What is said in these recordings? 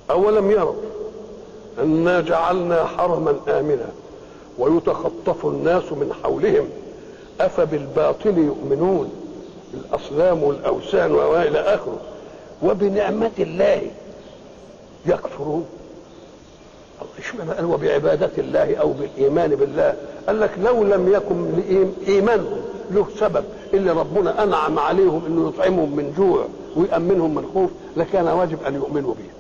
أولم يروا أنا جعلنا حرما آمنا ويتخطف الناس من حولهم أفبالباطل يؤمنون الأصنام والأوثان وإلى آخره وبنعمة الله يكفرون اشمعنى قال وبعبادة الله أو بالإيمان بالله قال لك لو لم يكن إيمانهم له سبب اللي ربنا أنعم عليهم إنه يطعمهم من جوع ويأمنهم من خوف لكان واجب أن يؤمنوا به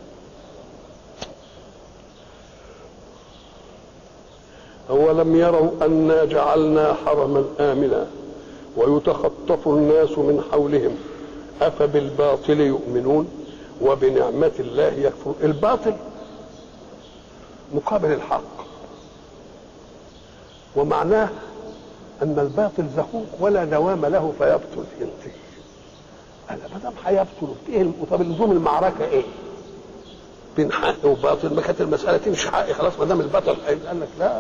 أولم يروا أنا جعلنا حرما آمنا ويتخطف الناس من حولهم أفبالباطل يؤمنون وبنعمة الله يكفرون الباطل مقابل الحق ومعناه أن الباطل زهوق ولا دوام له فيبطل ينتهي أنا ما دام هيبطل إيه طب لزوم المعركة إيه؟ بين حق وباطل ما كانت المسألة تمشي حق خلاص ما دام البطل قال لك لا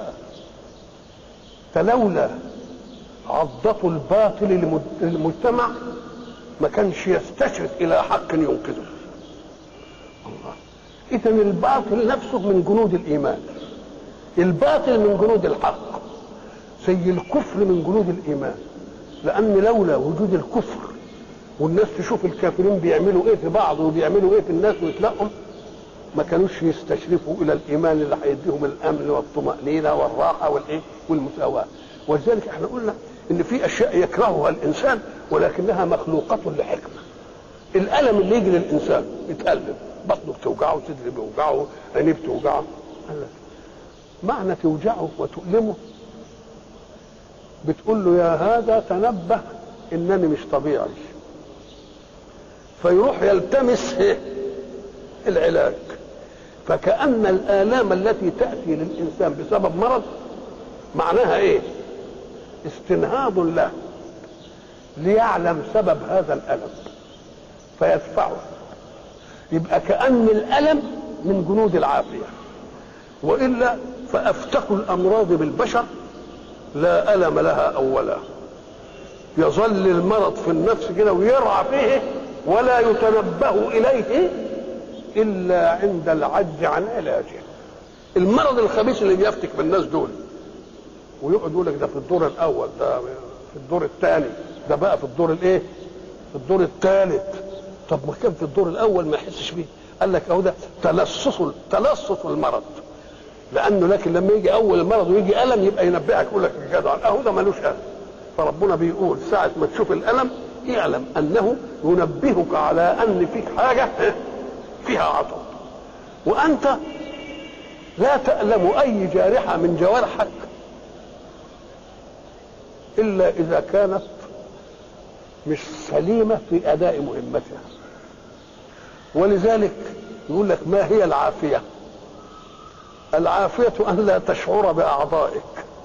فلولا عضة الباطل للمجتمع ما كانش يستشرف إلى حق ينقذه الله إذا الباطل نفسه من جنود الإيمان الباطل من جنود الحق زي الكفر من جنود الإيمان لأن لولا وجود الكفر والناس تشوف الكافرين بيعملوا ايه في بعض وبيعملوا ايه في الناس ويتلقوا ما كانوش يستشرفوا الى الايمان اللي هيديهم الامن والطمانينه والراحه والايه والمساواه ولذلك احنا قلنا ان في اشياء يكرهها الانسان ولكنها مخلوقه لحكمه الالم اللي يجي للانسان يتالم بطنه بتوجعه صدره بيوجعه عينيه بتوجعه قال لك معنى توجعه وتؤلمه بتقول له يا هذا تنبه انني مش طبيعي فيروح يلتمس العلاج فكأن الآلام التي تأتي للإنسان بسبب مرض معناها إيه؟ استنهاض له ليعلم سبب هذا الألم فيدفعه يبقى كأن الألم من جنود العافية وإلا فأفتك الأمراض بالبشر لا ألم لها أولا يظل المرض في النفس كده ويرعى فيه ولا يتنبه إليه إلا عند العجز عن علاجه المرض الخبيث اللي بيفتك بالناس دول ويقعد يقول لك ده في الدور الأول ده في الدور الثاني ده بقى في الدور الايه؟ في الدور الثالث طب ما كان في الدور الأول ما يحسش بيه قال لك أهو ده تلصص تلصص المرض لأنه لكن لما يجي أول المرض ويجي ألم يبقى ينبهك يقول لك يا جدع أهو ده ملوش ألم فربنا بيقول ساعة ما تشوف الألم اعلم أنه ينبهك على أن فيك حاجة فيها عطب وأنت لا تألم أي جارحة من جوارحك إلا إذا كانت مش سليمة في أداء مهمتها ولذلك يقول لك ما هي العافية العافية أن لا تشعر بأعضائك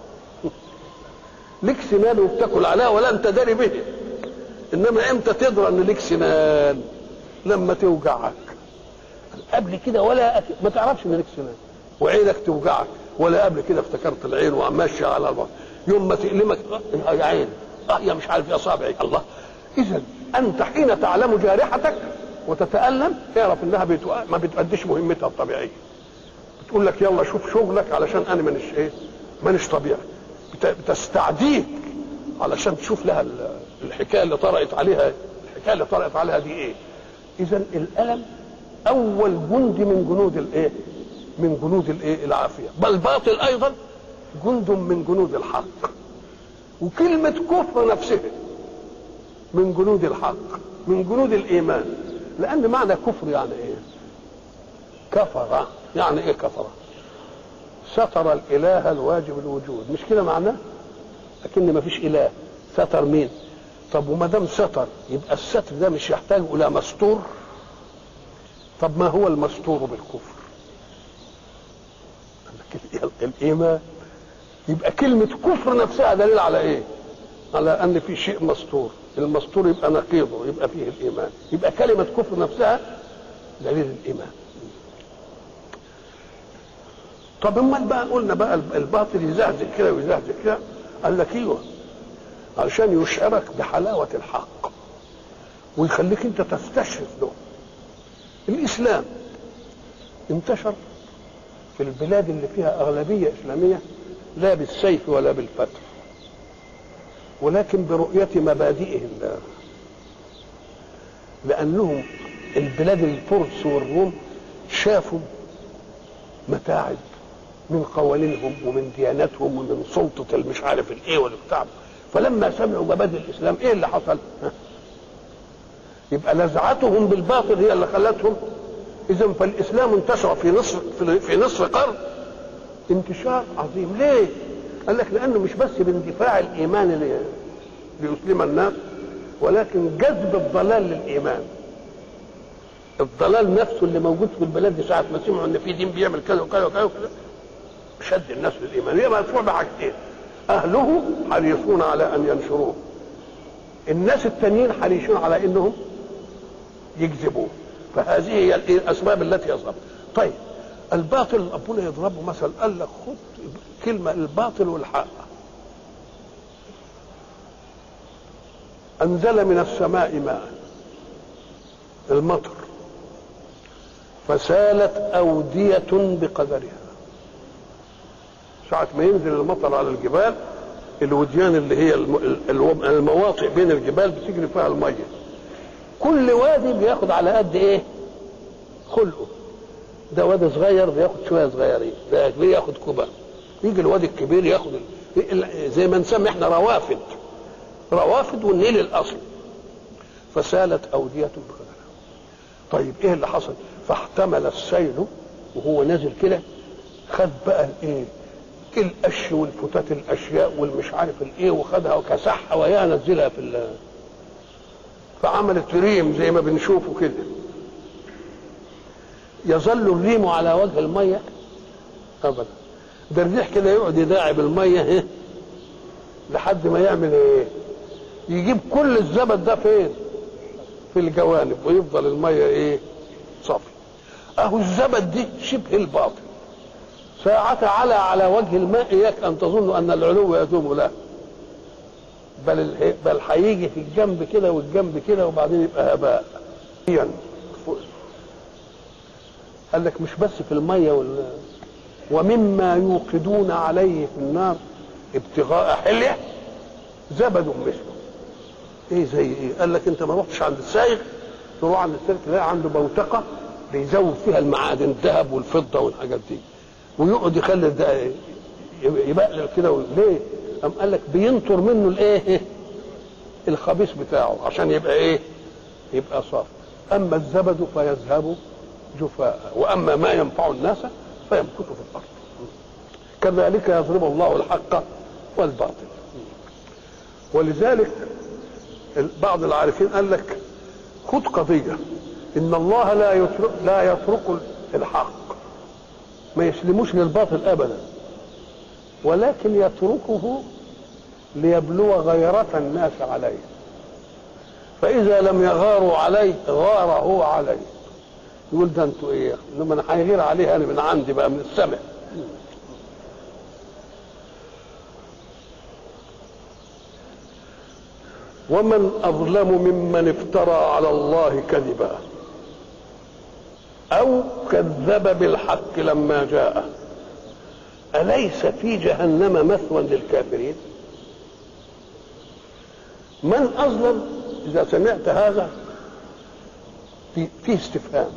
لك سنان وبتاكل عليها ولا أنت داري به إنما إمتى تدرى أن لك سنان لما توجعك قبل كده ولا ما تعرفش ان لك سنان وعينك توجعك ولا قبل كده افتكرت العين وماشيه على البطن يوم ما تألمك اه يا عين اه يا مش عارف يا صابعي الله اذا انت حين تعلم جارحتك وتتألم اعرف انها بتو... ما بتأديش مهمتها الطبيعيه بتقول لك يلا شوف شغلك علشان انا مانيش ايه مانيش طبيعي بت... بتستعديك علشان تشوف لها الحكايه اللي طرأت عليها الحكايه اللي طرأت عليها دي ايه اذا الالم اول جند من جنود الايه من جنود الايه العافيه بل باطل ايضا جند من جنود الحق وكلمه كفر نفسها من جنود الحق من جنود الايمان لان معنى كفر يعني ايه كفر يعني ايه كفر ستر الاله الواجب الوجود مش كده معناه لكن ما فيش اله ستر مين طب وما دام ستر يبقى الستر ده مش يحتاج الى مستور طب ما هو المستور بالكفر الايمان يبقى كلمة كفر نفسها دليل على ايه على ان في شيء مستور المستور يبقى نقيضه يبقى فيه الايمان يبقى كلمة كفر نفسها دليل الايمان طب امال بقى قلنا بقى الباطل يزهزه كده ويزهزه كده قال لك ايوه علشان يشعرك بحلاوة الحق ويخليك انت تستشرف له الاسلام انتشر في البلاد اللي فيها أغلبية إسلامية لا بالسيف ولا بالفتح ولكن برؤية مبادئهم لأنهم البلاد الفرس والروم شافوا متاعب من قوانينهم ومن دياناتهم ومن سلطة المش عارف الايه والبتاع فلما سمعوا مبادئ الإسلام ايه اللي حصل؟ يبقى نزعتهم بالباطل هي اللي خلتهم إذا فالإسلام انتشر في نصف في نصف قرن انتشار عظيم ليه؟ قال لك لأنه مش بس باندفاع الإيمان ليسلم الناس ولكن جذب الضلال للايمان الضلال نفسه اللي موجود في البلاد دي ساعه ما سمعوا ان في دين بيعمل كذا وكذا وكذا وكذا شد الناس للايمان هي مدفوع بحاجتين اهله حريصون على ان ينشروه الناس التانيين حريصون على انهم يكذبوه فهذه هي الاسباب التي اصابت طيب الباطل ابونا يضربه مثل قال لك خد كلمه الباطل والحق أنزل من السماء ماء المطر فسالت أودية بقدرها ساعة ما ينزل المطر على الجبال الوديان اللي هي المواطئ بين الجبال بتجري فيها المية كل وادي بياخد على قد ايه خلقه ده وادي صغير بياخد شويه صغيرين ده كبير ياخد كوبا يجي الوادي الكبير ياخد زي ما نسمي احنا روافد روافد والنيل الاصل فسالت اوديه بقدرها طيب ايه اللي حصل فاحتمل السيل وهو نازل كده خد بقى الايه القش والفتات الاشياء والمش عارف الايه وخدها وكسحها ويا نزلها في ال فعملت ريم زي ما بنشوفه كده يظل الريم على وجه الميه ابدا ده الريح كده يقعد يداعب الميه ايه لحد ما يعمل ايه يجيب كل الزبد ده فين في الجوانب ويفضل الميه ايه صافي اهو الزبد دي شبه الباطل ساعة على على وجه الماء اياك ان تظن ان العلو يدوم له بل بل هيجي في الجنب كده والجنب كده وبعدين يبقى هباء قال لك مش بس في الميه وال ومما يوقدون عليه في النار ابتغاء حليه زبد مثله ايه زي ايه قال لك انت ما رحتش عند السائق تروح عند السائق تلاقي عنده بوتقه بيزود فيها المعادن الذهب والفضه والحاجات دي ويقعد يخلي ده يبقلل كده ليه؟ قام قال لك بينطر منه الايه؟ الخبيث بتاعه عشان يبقى ايه؟ يبقى صافي اما الزبد فيذهب جفاء واما ما ينفع الناس فيمكث في الارض كذلك يضرب الله الحق والباطل ولذلك بعض العارفين قال لك خد قضية إن الله لا يترك لا يترك الحق ما يسلموش للباطل أبدا ولكن يتركه ليبلو غيرة الناس عليه فإذا لم يغاروا عليه غار هو عليه يقول ده انتوا ايه انما انا هيغير عليه انا من عندي بقى من السماء ومن اظلم ممن افترى على الله كذبا او كذب بالحق لما جاءه اليس في جهنم مثوى للكافرين من اظلم اذا سمعت هذا في في استفهام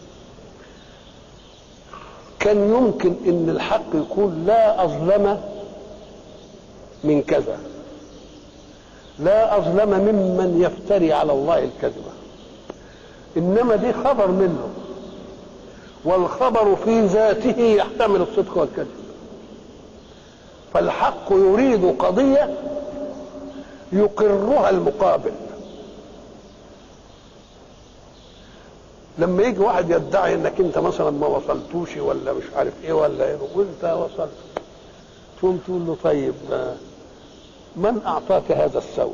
كان يمكن ان الحق يقول لا اظلم من كذا لا أظلم ممن يفتري على الله الكذبة إنما دي خبر منه والخبر في ذاته يحتمل الصدق والكذب فالحق يريد قضية يقرها المقابل لما يجي واحد يدعي انك انت مثلا ما وصلتوش ولا مش عارف ايه ولا ايه وانت وصلت تقوم تقول له طيب من أعطاك هذا الثوب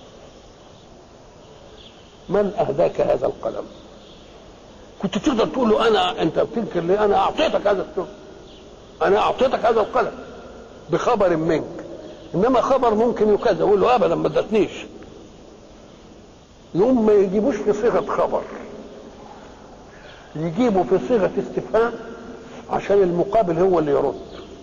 من أهداك هذا القلم كنت تقدر تقول له أنا أنت بتنكر لي أنا أعطيتك هذا الثوب أنا أعطيتك هذا القلم بخبر منك إنما خبر ممكن يكذب يقول له أبدا ما ادتنيش يقوم ما يجيبوش في صيغة خبر يجيبه في صيغه استفهام عشان المقابل هو اللي يرد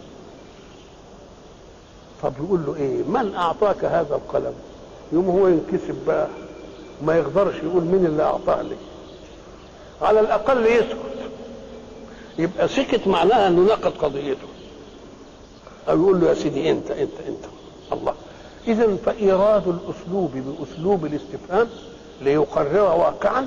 طب يقول له ايه من اعطاك هذا القلم يوم هو ينكسب بقى ما يقدرش يقول مين اللي اعطاه لي على الاقل يسكت يبقى سكت معناها انه نقد قضيته او يقول له يا سيدي انت انت انت الله اذا فايراد الاسلوب باسلوب الاستفهام ليقرر واقعا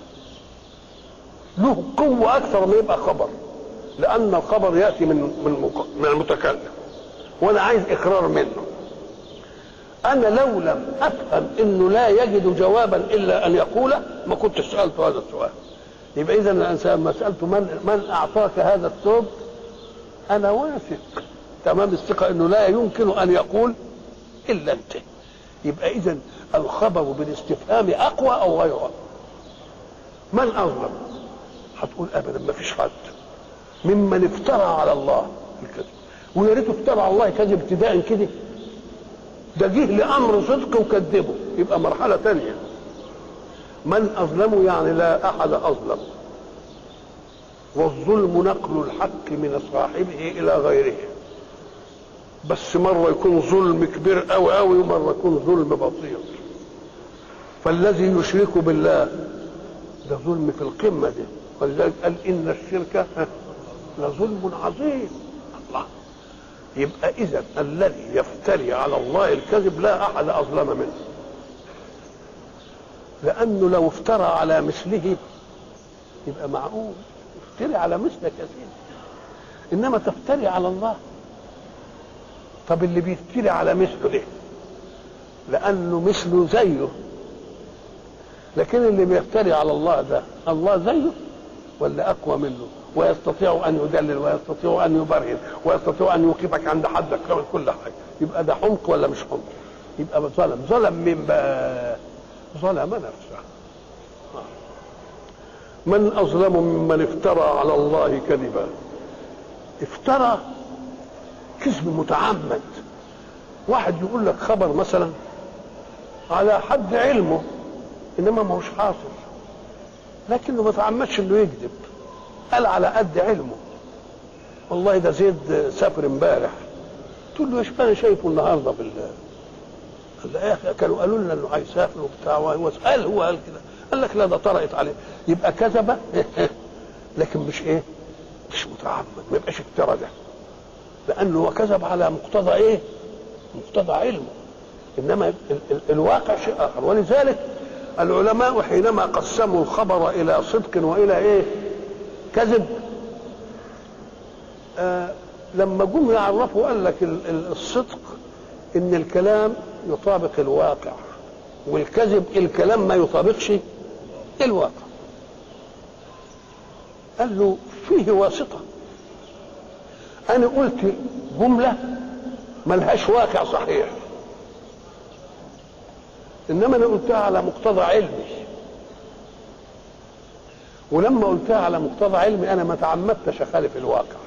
له قوه اكثر ما يبقى خبر لان الخبر ياتي من من من المتكلم وانا عايز اقرار منه انا لو لم افهم انه لا يجد جوابا الا ان يقوله ما كنت سالته هذا السؤال يبقى اذا الانسان لما سالته من من اعطاك هذا الثوب انا واثق تمام الثقه انه لا يمكن ان يقول الا انت يبقى اذا الخبر بالاستفهام اقوى او غيره من اظلم هتقول ابدا ما فيش حد ممن افترى على الله الكذب ويا ريته افترى على الله كذب ابتداء كده ده جه لامر صدق وكذبه يبقى مرحله ثانيه من اظلم يعني لا احد اظلم والظلم نقل الحق من صاحبه الى غيره بس مره يكون ظلم كبير قوي قوي ومره يكون ظلم بسيط فالذي يشرك بالله ده ظلم في القمه دي ولذلك قال ان الشرك لظلم عظيم الله يبقى اذا الذي يفتري على الله الكذب لا احد اظلم منه لانه لو افترى على مثله يبقى معقول افتري على مثلك يا سيدي انما تفتري على الله طب اللي بيفتري على مثله ليه لانه مثله زيه لكن اللي بيفتري على الله ده الله زيه ولا اقوى منه ويستطيع ان يدلل ويستطيع ان يبرهن ويستطيع ان يوقفك عند حدك كل حاجه يبقى ده حمق ولا مش حمق يبقى ظلم ظلم مين بقى ظلم نفسه من اظلم ممن افترى على الله كذبا افترى كذب متعمد واحد يقول لك خبر مثلا على حد علمه انما ما هوش حاصل لكنه ما تعمدش انه يكذب قال على قد علمه والله ده زيد سافر امبارح تقول له ايش انا شايفه النهارده في قال له يا كانوا قالوا لنا انه هيسافر وبتاع وقال هو قال كده قال لك لا ده طرقت عليه يبقى كذب لكن مش ايه مش متعمد ما يبقاش افترى ده لانه هو كذب على مقتضى ايه مقتضى علمه انما ال ال الواقع شيء اخر ولذلك العلماء حينما قسموا الخبر الى صدق والى ايه كذب آه لما جم يعرفوا قال لك الصدق ان الكلام يطابق الواقع والكذب الكلام ما يطابقش الواقع قال له فيه واسطة أنا قلت جملة ملهاش واقع صحيح إنما أنا قلتها على مقتضى علمي ولما قلتها على مقتضى علمي أنا ما تعمدتش أخالف الواقع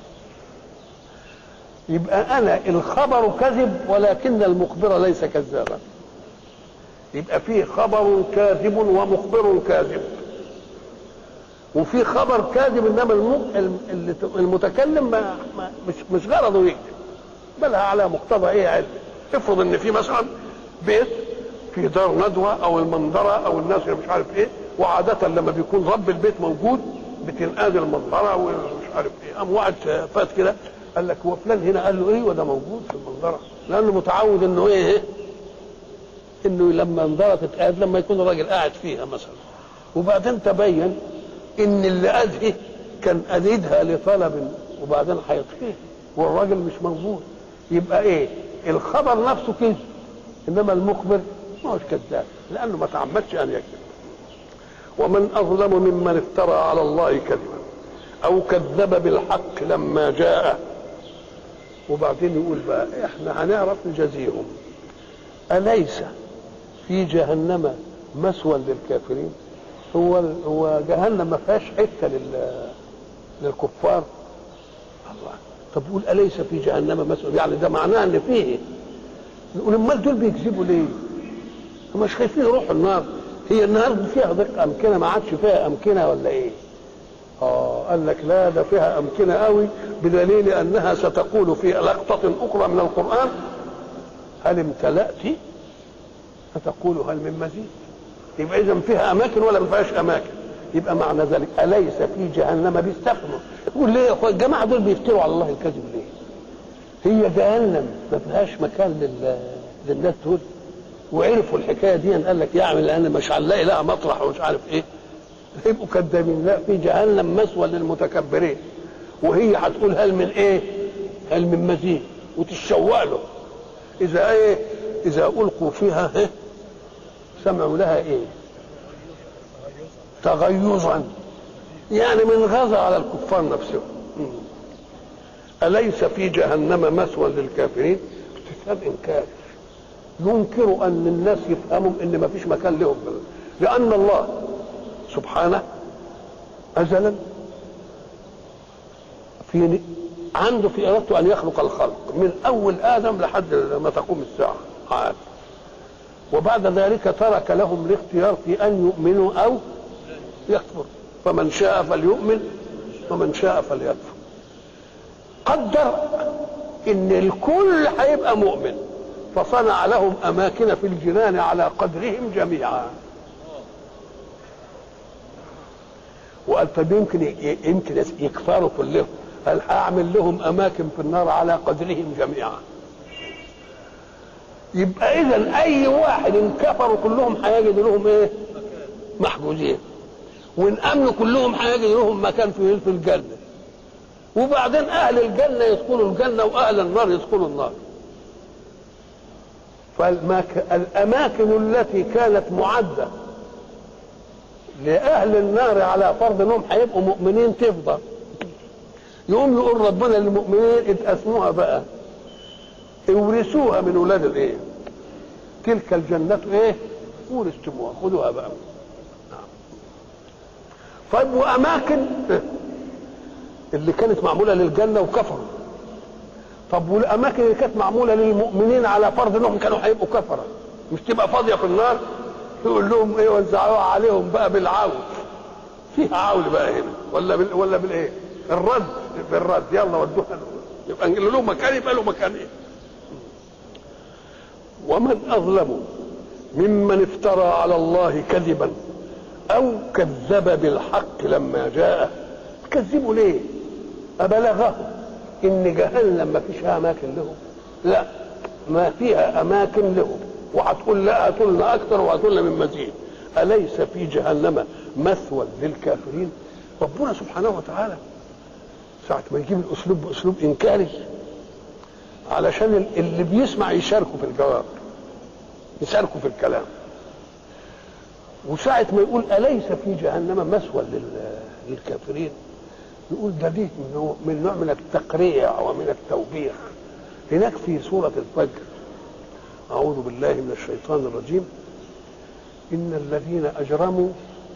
يبقى أنا الخبر كذب ولكن المخبر ليس كذابا يبقى فيه خبر كاذب ومخبر كاذب وفي خبر كاذب انما المتكلم ما مش مش غرضه يكذب بل على مقتضى ايه علم افرض ان في مثلا بيت في دار ندوه او المنظره او الناس اللي مش عارف ايه وعاده لما بيكون رب البيت موجود بتنقاد المنظره ومش عارف ايه قام واحد فات كده قال لك هو فلان هنا قال له ايه وده موجود في المنظره لانه متعود انه ايه انه لما انظرت تتقاد لما يكون الراجل قاعد فيها مثلا وبعدين تبين ان اللي قاده كان قادها لطلب وبعدين هيطفيه والراجل مش موجود يبقى ايه الخبر نفسه كذب انما المخبر ما هوش كذاب لانه ما تعمدش ان يكذب ومن اظلم ممن افترى على الله كذبا او كذب بالحق لما جاءه وبعدين يقول بقى احنا هنعرف نجازيهم اليس في جهنم مثوى للكافرين هو هو جهنم ما فيهاش حته لل للكفار الله طب يقول اليس في جهنم مثوى يعني ده معناه ان فيه نقول امال دول بيكذبوا ليه؟ هم مش خايفين يروحوا النار هي النار فيها ضيق امكنه ما عادش فيها امكنه ولا ايه؟ اه قال لك لا ده فيها امكنه قوي بدليل انها ستقول في لقطه اخرى من القران هل امتلأت فتقول هل من مزيد يبقى اذا فيها اماكن ولا ما فيهاش اماكن يبقى معنى ذلك اليس في جهنم بيستفنوا يقول ليه يا اخويا الجماعه دول بيفتروا على الله الكذب ليه هي جهنم ما فيهاش مكان لل... للناس دول وعرفوا الحكايه دي قال لك يعمل لان مش هنلاقي لها مطرح ومش عارف ايه يبقوا كذابين لا في جهنم مسوى للمتكبرين وهي هتقول هل من ايه؟ هل من مزيد وتشوق له اذا ايه؟ اذا القوا فيها ايه؟ سمعوا لها ايه؟ تغيظا يعني من غزا على الكفار نفسهم أليس في جهنم مثوى للكافرين؟ استفهام إنكار ينكر أن الناس يفهموا أن ما فيش مكان لهم لأن الله سبحانه أزلا في عنده في إرادته أن يخلق الخلق من أول آدم لحد ما تقوم الساعة عاد وبعد ذلك ترك لهم الاختيار في أن يؤمنوا أو يكفر فمن شاء فليؤمن ومن شاء فليكفر قدر ان الكل هيبقى مؤمن فصنع لهم اماكن في الجنان على قدرهم جميعا وقال طب يمكن يمكن يكفروا كلهم قال هعمل لهم اماكن في النار على قدرهم جميعا يبقى اذا اي واحد ان كفروا كلهم هيجد لهم ايه محجوزين وان امنوا كلهم هيجد لهم مكان في في الجنه وبعدين اهل الجنه يدخلوا الجنه واهل النار يدخلوا النار فالاماكن التي كانت معده لاهل النار على فرض انهم هيبقوا مؤمنين تفضل يقوم يقول ربنا للمؤمنين اتقسموها بقى اورثوها من اولاد الايه تلك الجنة ايه ورثتموها خذوها بقى طيب واماكن اللي كانت معموله للجنه وكفروا طب والاماكن اللي كانت معموله للمؤمنين على فرض انهم كانوا هيبقوا كفره مش تبقى فاضيه في النار يقول لهم ايه وزعوها عليهم بقى بالعول فيها عول بقى هنا ولا بال ولا بالايه الرد بالرد يلا ودوها يبقى له مكان يبقى له مكان ايه ومن اظلم ممن افترى على الله كذبا او كذب بالحق لما جاءه تكذبوا ليه أبلغه إن جهنم ما فيش أماكن لهم لا ما فيها أماكن لهم وهتقول لا هاتوا لنا أكثر وهاتوا لنا من مزيد أليس في جهنم مثوى للكافرين ربنا سبحانه وتعالى ساعة ما يجيب الأسلوب بأسلوب إنكاري علشان اللي بيسمع يشاركوا في الجواب يشاركوا في الكلام وساعة ما يقول أليس في جهنم مثوى للكافرين يقول ده دي من نوع من التقريع ومن التوبيخ هناك في سورة الفجر أعوذ بالله من الشيطان الرجيم إن الذين أجرموا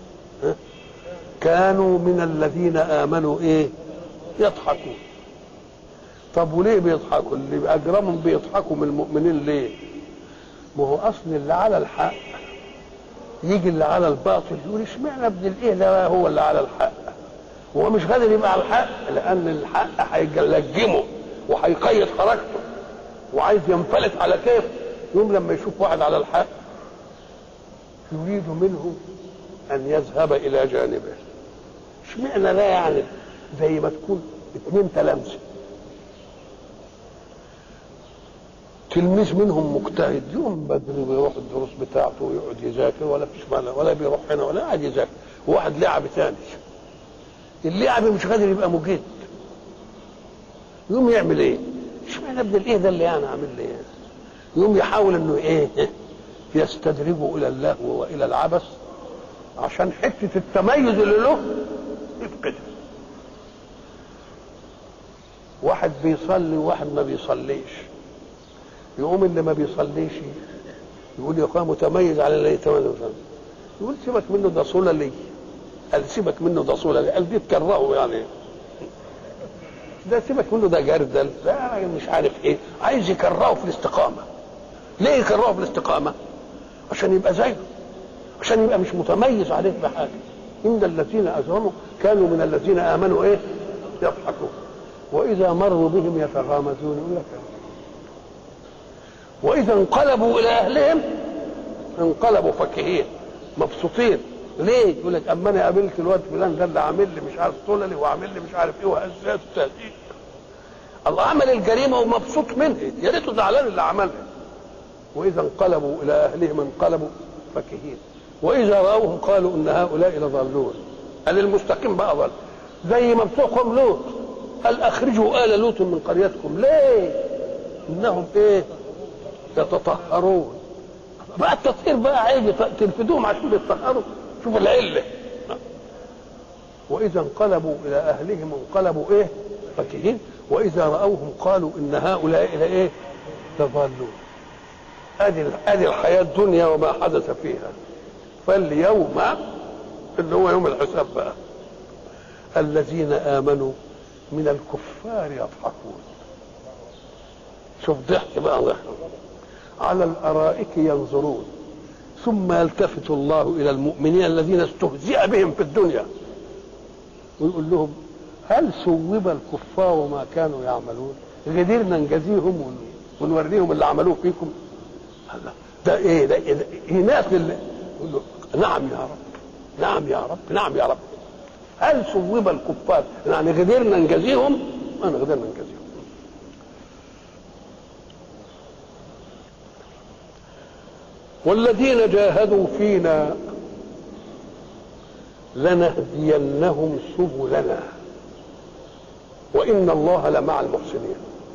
كانوا من الذين آمنوا إيه يضحكوا طب وليه بيضحكوا اللي أجرمهم بيضحكوا من المؤمنين ليه ما هو أصل اللي على الحق يجي اللي على الباطل يقول اشمعنى ابن الايه ده هو اللي على الحق هو مش قادر يبقى على الحق لان الحق هيلجمه وهيقيد حركته وعايز ينفلت على كيف يوم لما يشوف واحد على الحق يريد منه ان يذهب الى جانبه اشمعنى لا يعني زي ما تكون اتنين تلامذه تلميذ منهم مجتهد يوم بدري بيروح الدروس بتاعته ويقعد يذاكر ولا فيش معنى ولا بيروح هنا ولا قاعد يذاكر وواحد لعب ثاني اللعب مش قادر يبقى مجد يقوم يعمل ايه؟ اشمعنى ابن الايه ده اللي يعني عامل لي ايه؟ يقوم يحاول انه ايه؟ يستدرجه الى اللهو والى العبث عشان حته التميز اللي له يفقدها واحد بيصلي وواحد ما بيصليش يقوم اللي ما بيصليش يقول يا اخويا متميز على اللي يتميز يقول سيبك منه ده صوله لي قال سيبك منه ده صوله لي قال دي تكرهه يعني ده سيبك منه ده جردل ده مش عارف ايه عايز يكرهه في الاستقامه ليه يكرهه في الاستقامه عشان يبقى زيه عشان يبقى مش متميز عليه بحاجه ان الذين اجرموا كانوا من الذين امنوا ايه يضحكون واذا مروا بهم يتغامزون يقول لك واذا انقلبوا الى اهلهم انقلبوا فكهين مبسوطين ليه؟ يقول لك اما انا قابلت الواد فلان ده اللي عامل لي مش عارف طوللي وعامل لي مش عارف ايه وهزات وتهديد الله عمل الجريمه ومبسوط منها يا ريته زعلان اللي عملها واذا انقلبوا الى اهلهم انقلبوا فكهين واذا راوهم قالوا ان هؤلاء لضالون قال المستقيم بقى ضل زي ما بتوعكم لوط قال اخرجوا ال لوط من قريتكم ليه؟ انهم ايه؟ يتطهرون بقى التطهير بقى عيب تنفذوهم عشان يتطهروا شوف العله واذا انقلبوا الى اهلهم انقلبوا ايه؟ فكهين واذا راوهم قالوا ان هؤلاء الى ايه؟ لضالون ادي ادي الحياه الدنيا وما حدث فيها فاليوم اللي هو يوم الحساب بقى الذين امنوا من الكفار يضحكون شوف ضحك بقى ضحك على الارائك ينظرون ثم يلتفت الله الى المؤمنين الذين استهزئ بهم في الدنيا ويقول لهم هل ثوب الكفار ما كانوا يعملون قدرنا نجازيهم ونوريهم اللي عملوه فيكم الله ده ايه ده, إيه ده هناك لله يقول له نعم يا رب نعم يا رب نعم يا رب هل ثوب الكفار يعني قدرنا نجازيهم ما قدرنا نجازيهم والذين جاهدوا فينا لنهدينهم سبلنا وان الله لمع المحسنين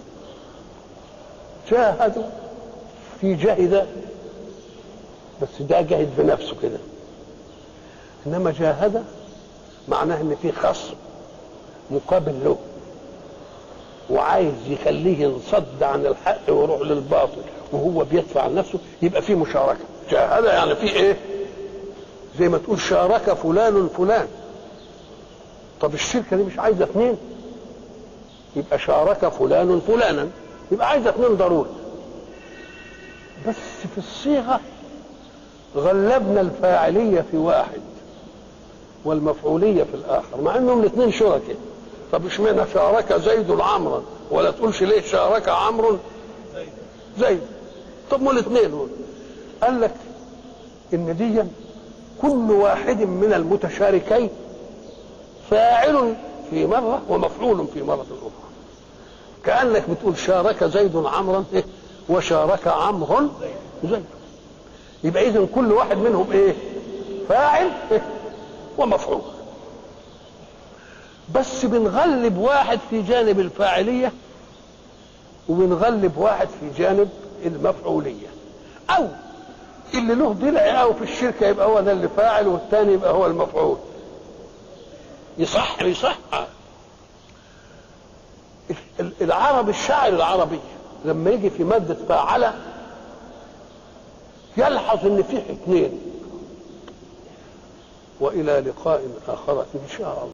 جاهدوا في جاهد بس ده جاهد بنفسه كده انما جاهد معناه ان في خصم مقابل له وعايز يخليه ينصد عن الحق ويروح للباطل وهو بيدفع عن نفسه يبقى في مشاركه جاهد يعني في ايه زي ما تقول شارك فلان فلان طب الشركه دي مش عايزه اثنين يبقى شارك فلان فلانا يبقى عايزه اثنين ضروري بس في الصيغه غلبنا الفاعليه في واحد والمفعوليه في الاخر مع انهم الاثنين شركاء طب اشمعنى شارك زيد عمرا ولا تقولش ليه شارك عمرو زيد طب ما الاثنين قال لك ان دي كل واحد من المتشاركين فاعل في مرة ومفعول في مرة أخرى كأنك بتقول شارك زيد عمرا إيه؟ وشارك عمرو زيد يبقى إذا كل واحد منهم إيه فاعل إيه؟ ومفعول بس بنغلب واحد في جانب الفاعلية وبنغلب واحد في جانب المفعولية أو اللي له ضلع أو في الشركة يبقى هو ده اللي فاعل والثاني يبقى هو المفعول يصح يصح العرب الشاعر العربي لما يجي في مادة فاعل يلحظ ان فيه اثنين والى لقاء اخر ان شاء الله